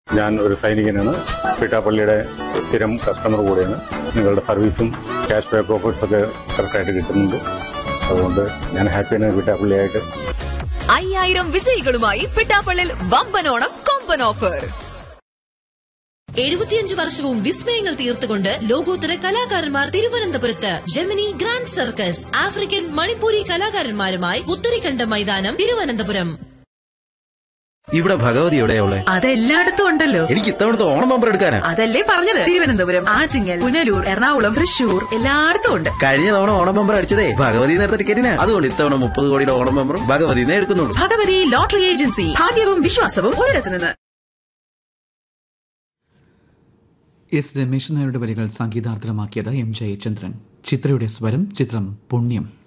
ഞാൻ ഒരു സൈനികനാണ് പിട്ടാപ്പള്ളിയുടെ സ്ഥിരം കസ്റ്റമർ കൂടെയാണ് നിങ്ങളുടെ സർവീസും ക്യാഷ് ബാക്ക് ഓഫേഴ്സ് ഒക്കെ കറക്റ്റായിട്ട് കിട്ടുന്നുണ്ട് അതുകൊണ്ട് ഞാൻ ഹാപ്പിയാണ് പിട്ടാപ്പള്ളിയായിട്ട് അയ്യായിരം വിജയികളുമായി പിട്ടാപ്പള്ളിൽ വമ്പനോണം കൊമ്പൻ ഓഫർ എഴുപത്തിയഞ്ച് വർഷവും വിസ്മയങ്ങൾ തീർത്തുകൊണ്ട് ലോകോത്തര കലാകാരന്മാർ തിരുവനന്തപുരത്ത് Gemini grand circus African Manipuri കലാകാരന്മാരുമായി പുത്തരിക്കണ്ട മൈതാനം തിരുവനന്തപുരം ഇവിടെ ഭഗവതി എവിടെയാ ഉള്ളെ അതെല്ലായിടത്തും ഉണ്ടല്ലോ എനിക്ക് ഇത്തവണത്തെ ഓണം ബമ്പർ എടുക്കാനാ അതല്ലേ പറഞ്ഞത് തിരുവനന്തപുരം ആറ്റിങ്ങൽ പുനലൂർ എറണാകുളം തൃശൂർ എല്ലായിടത്തും ഉണ്ട് കഴിഞ്ഞ തവണ ഓണം ബമ്പർ അടിച്ചതേ ഭഗവതി നേരത്തെ ടിക്കറ്റിനാ അതുകൊണ്ട് ഇത്തവണ മുപ്പത് കോടിയുടെ ഓണം ബമ്പറും ഭഗവതിനെ എടുക്കുന്നുള്ളൂ ഭഗവതി ലോട്ടറി ഏജൻസി ഭാഗ്യവും വിശ്വാസവും ഒരിടത്തു നിന്ന് എസ് രമേശൻ നായരുടെ വരികൾ സംഗീതാർത്ഥമാക്കിയത് എം ജയചന്ദ്രൻ ചിത്രയുടെ സ്വരം ചിത്രം പുണ്യം